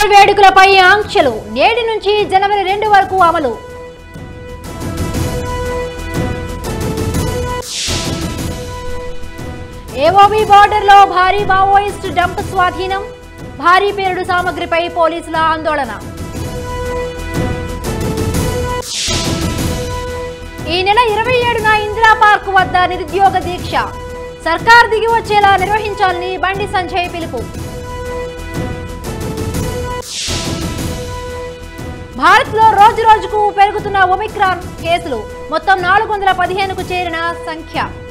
వేడుకలపై ఆంక్షలు నేటి నుంచి జనవరి రెండు వరకు అమలు ఏఓబి బార్డర్లో భారీ మావోయిస్ట్ డంప్ స్వాధీనం భారీ పేలుడు సామగ్రిపై పోలీసుల ఆందోళన ఈ నెల ఇరవై ఏడున ఇందిరా పార్క్ వద్ద నిరుద్యోగ దీక్ష సర్కార్ దిగి వచ్చేలా నిర్వహించాలని బండి సంజయ్ పిలుపు భారత్లో రోజు రోజుకు పెరుగుతున్న ఒమిక్రాన్ కేసులు మొత్తం నాలుగు వందల పదిహేనుకు చేరిన సంఖ్య